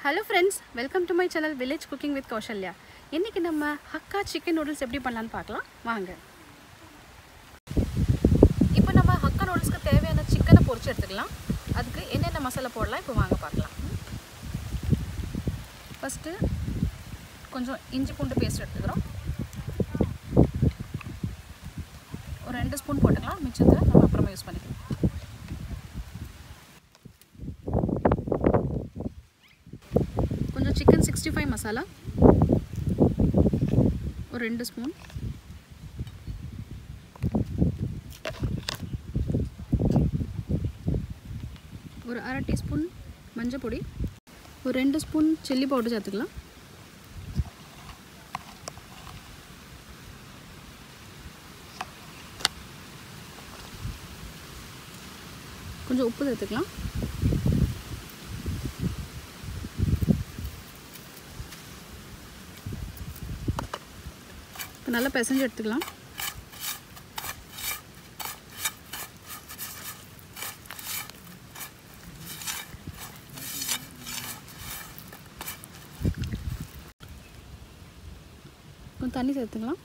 hello friends welcome to my channel village cooking with Kausalya இன்றைக்கி நம்ம hakka chicken noodles எப்படி பண்ணலான்னு பார்க்கலாம் வாங்க இப்போ நம்ம ஹக்கா நூடுல்ஸ்க்கு தேவையான சிக்கனை பொரிச்சு எடுத்துக்கலாம் அதுக்கு என்னென்ன மசாலா போடலாம் இப்போ வாங்க பார்க்கலாம் ஃபஸ்ட்டு கொஞ்சம் இஞ்சி பூண்டு பேஸ்ட் எடுத்துக்கிறோம் ஒரு ரெண்டு ஸ்பூன் போட்டுக்கலாம் மிச்சத்தை நம்ம அப்புறமா யூஸ் பண்ணிக்கலாம் கொஞ்சம் சிக்கன் சிக்ஸ்டி ஃபைவ் மசாலா ஒரு ரெண்டு ஸ்பூன் ஒரு அரை டீஸ்பூன் மஞ்சள் பொடி ஒரு ரெண்டு ஸ்பூன் சில்லி பவுடர் சேர்த்துக்கலாம் கொஞ்சம் உப்பு சேர்த்துக்கலாம் இப்போ நல்லா பிசைஞ்சு எடுத்துக்கலாம் கொஞ்சம் தண்ணி சேர்த்துக்கலாம்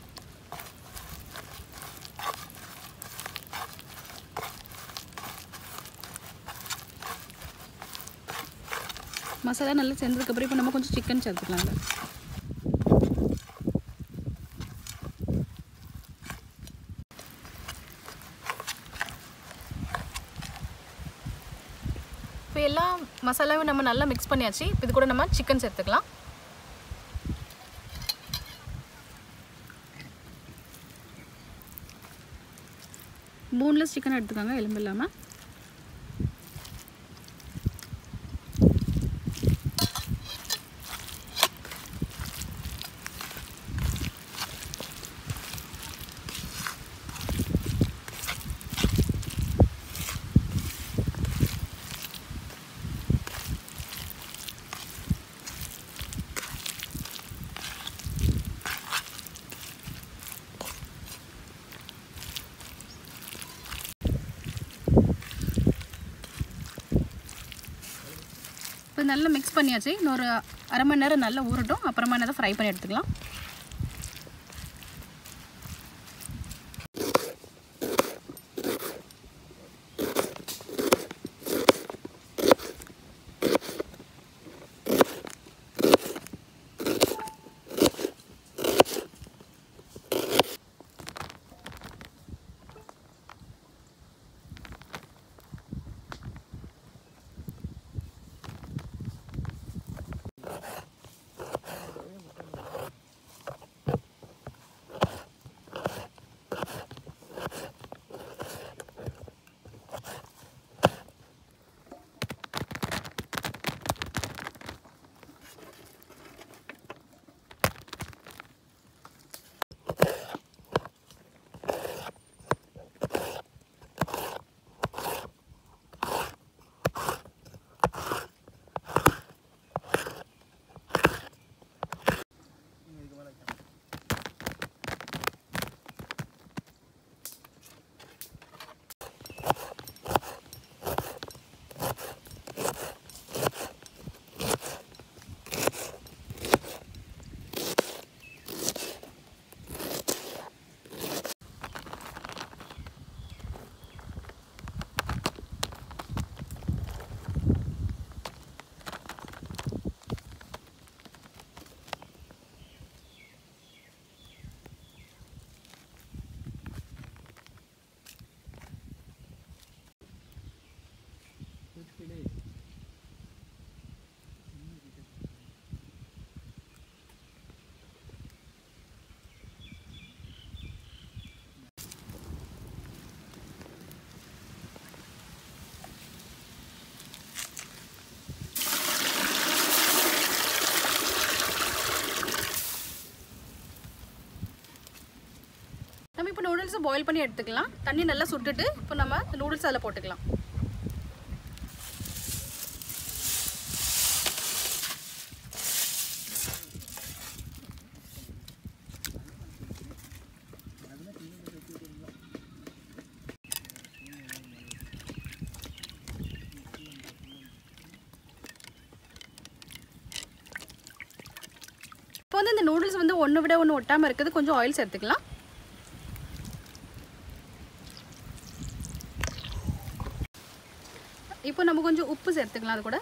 மசாலா நல்லா சேர்ந்ததுக்கப்புறம் இப்போ நம்ம கொஞ்சம் சிக்கன் சேர்த்துக்கலாம் அதில் இப்போ எல்லா மசாலாவும் நம்ம நல்லா மிக்ஸ் பண்ணியாச்சு இப்போ இது கூட நம்ம சிக்கன் சேர்த்துக்கலாம் போன்லெஸ் சிக்கன் எடுத்துக்கோங்க எலும்பு இல்லாமல் இப்போ நல்லா மிக்ஸ் பண்ணியாச்சு இன்னொரு அரை மணி நேரம் நல்லா ஊறட்டும் அப்புறமா அதை ஃப்ரை பண்ணி எடுத்துக்கலாம் நம்ம இப்போ நூடுல்ஸை பாயில் பண்ணி எடுத்துக்கலாம் தண்ணி நல்லா சுட்டுட்டு இப்போ நம்ம நூடுல்ஸ் அதில் போட்டுக்கலாம் இப்போ வந்து இந்த நூடுல்ஸ் வந்து ஒன்று விட ஒன்று ஒட்டாமல் இருக்குது கொஞ்சம் ஆயில் சேர்த்துக்கலாம் இப்போ நம்ம கொஞ்சம் உப்பு சேர்த்துக்கலாம் அது கூட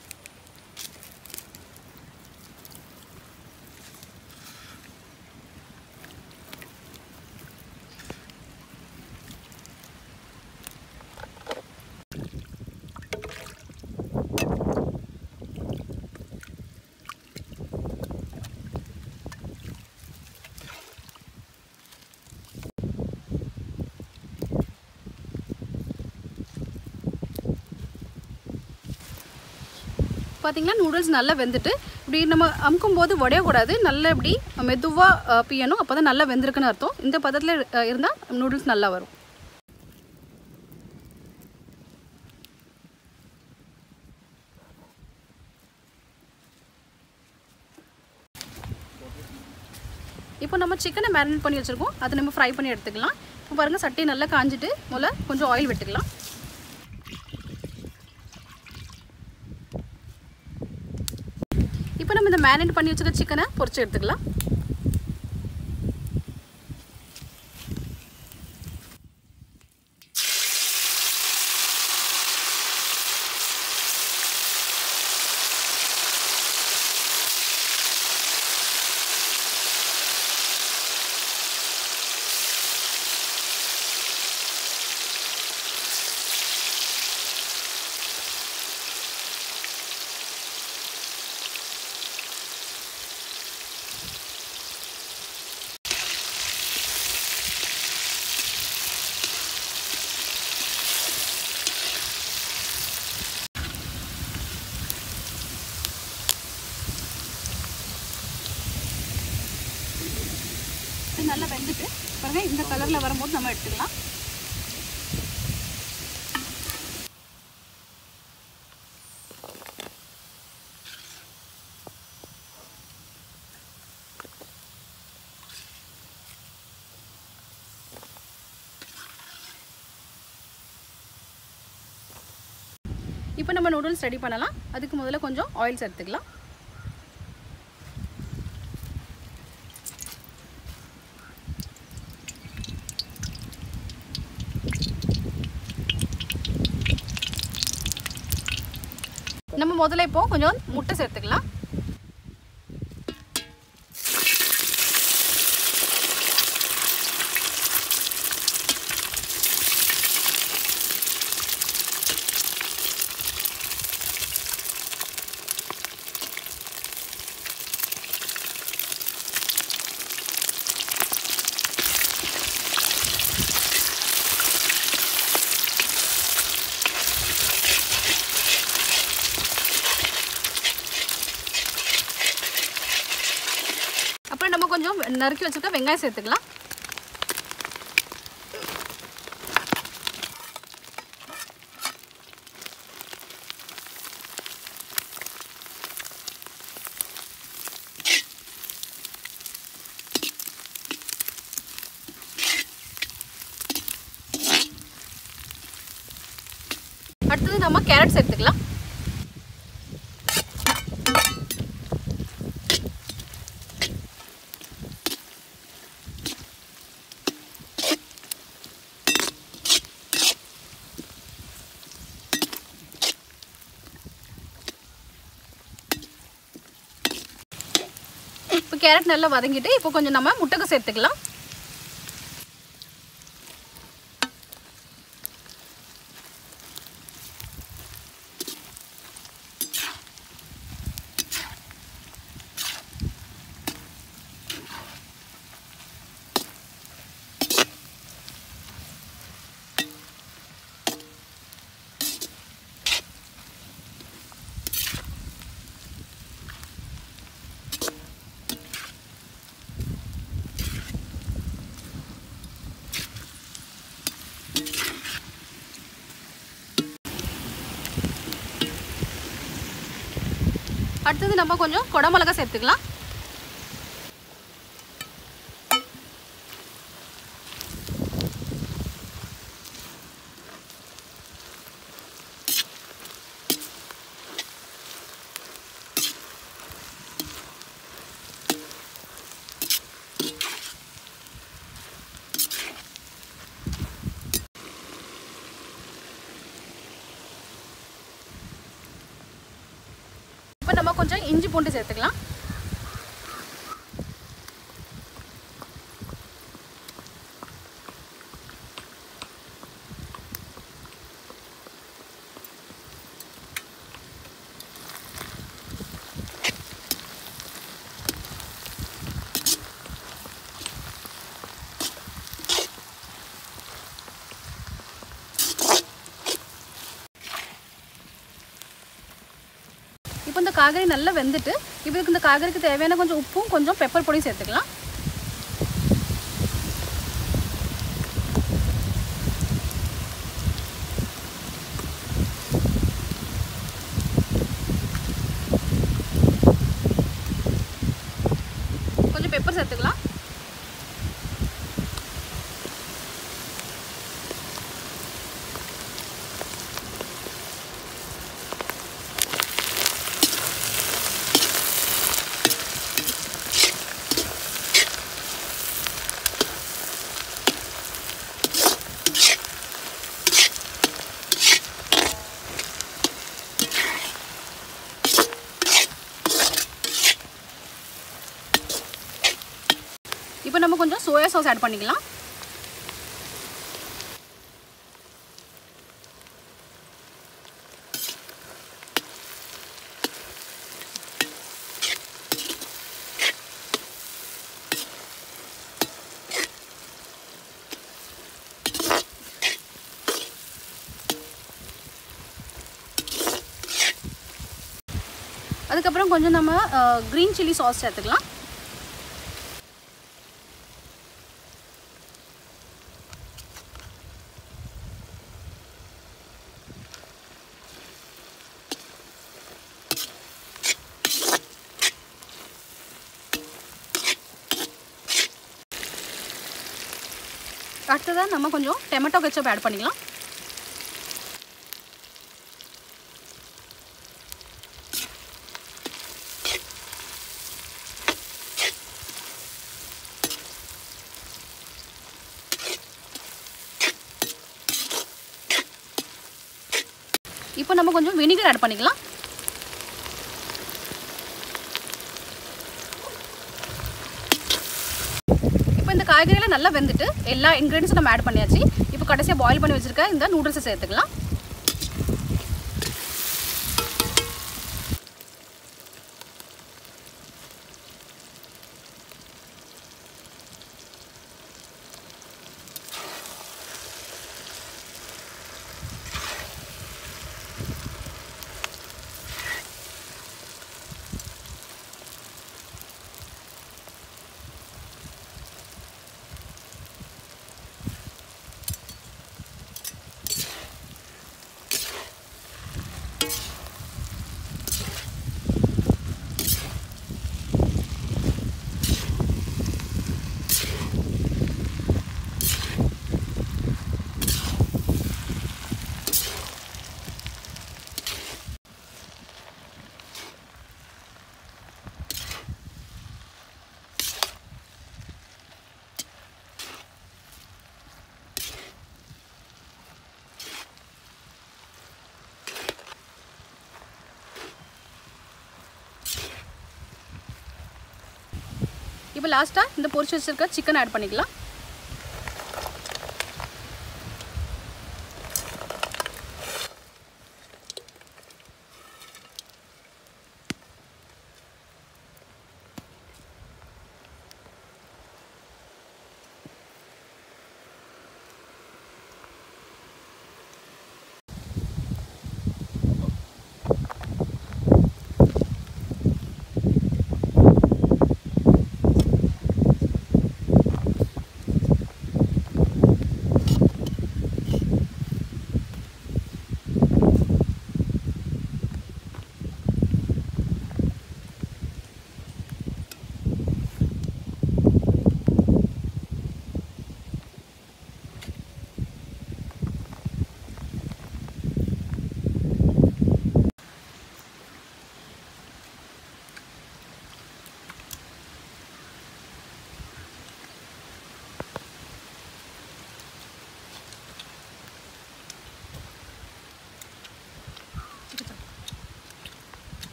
பார்த்தீங்கன்னா நூடுல்ஸ் நல்லா வெந்துட்டு இப்படி நம்ம அமுக்கும் போது உடையக்கூடாது நல்லா இப்படி மெதுவாக பியணும் அப்போ தான் நல்லா வெந்திருக்குன்னு அர்த்தம் இந்த பதத்தில் இருந்தால் நூடுல்ஸ் நல்லா வரும் இப்போ நம்ம சிக்கனை மேரினேட் பண்ணி வச்சுருக்கோம் அதை நம்ம ஃப்ரை பண்ணி எடுத்துக்கலாம் இப்போ பாருங்கள் சட்டி நல்லா காஞ்சிட்டு முதல்ல கொஞ்சம் ஆயில் விட்டுக்கலாம் இப்போ நம்ம இந்த மேரினேட் பண்ணி வச்சுருக்க சிக்கனை பொரிச்சு எடுத்துக்கலாம் இது நல்லா வெந்துட்டு பாருங்க இந்த கலரில் வரும்போது நம்ம எடுத்துக்கலாம் இப்போ நம்ம நூடுல்ஸ் ரெடி பண்ணலாம் அதுக்கு முதல்ல கொஞ்சம் ஆயில் சேர்த்துக்கலாம் நம்ம முதல்ல இப்போ கொஞ்சம் முட்டை சேர்த்துக்கலாம் அப்புறம் நம்ம கொஞ்சம் நறுக்கி வச்சிருக்க வெங்காயம் சேர்த்துக்கலாம் அடுத்தது நம்ம கேரட் சேர்த்துக்கலாம் இப்போ கேரட் நல்லா வதங்கிட்டு இப்போ கொஞ்சம் நம்ம முட்டைக்கு சேர்த்துக்கலாம் அடுத்தது நம்ம கொஞ்சம் குடமிளகா சேர்த்துக்கலாம் இப்போ நம்ம கொஞ்சம் இஞ்சி பூண்டு சேர்த்துக்கலாம் இப்போ இந்த காய்கறி நல்லா வெந்துட்டு இப்போ இதுக்கு இந்த காய்கறிக்கு தேவையான கொஞ்சம் உப்பும் கொஞ்சம் பெப்பர் பொடியும் சேர்த்துக்கலாம் கொஞ்சம் பெப்பர் சேர்த்துக்கலாம் இப்போ நம்ம கொஞ்சம் சோயா சாஸ் ஆட் பண்ணிக்கலாம் அதுக்கப்புறம் கொஞ்சம் நம்ம க்ரீன் சில்லி சாஸ் சேர்த்துக்கலாம் அடுத்ததாக நம்ம கொஞ்சம் டொமேட்டோ கெச்சப் ஆட் பண்ணிக்கலாம் இப்போ நம்ம கொஞ்சம் வினிகர் ஆட் பண்ணிக்கலாம் இப்போ இந்த காய்கறிலாம் நல்லா வெந்துட்டு எல்லா இன்க்ரீடியன்ஸும் நம்ம ஆட் பண்ணியாச்சு இப்போ கடைசியாக பாயில் பண்ணி வச்சுருக்க இந்த நூடுல்ஸை சேர்த்துக்கலாம் இப்போ லாஸ்ட்டாக இந்த பொரிச்சு வச்சிருக்க சிக்கன் ஆட் பண்ணிக்கலாம்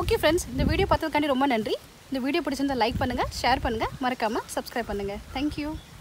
ஓகே ஃப்ரெண்ட்ஸ் இந்த வீடியோ பார்த்ததுக்காண்டி ரொம்ப நன்றி இந்த வீடியோ பிடிச்சிருந்தா லைக் பண்ணுங்கள் ஷேர் பண்ணுங்கள் மறக்காமல் சப்ஸ்கிரைப் பண்ணுங்கள் தேங்க்யூ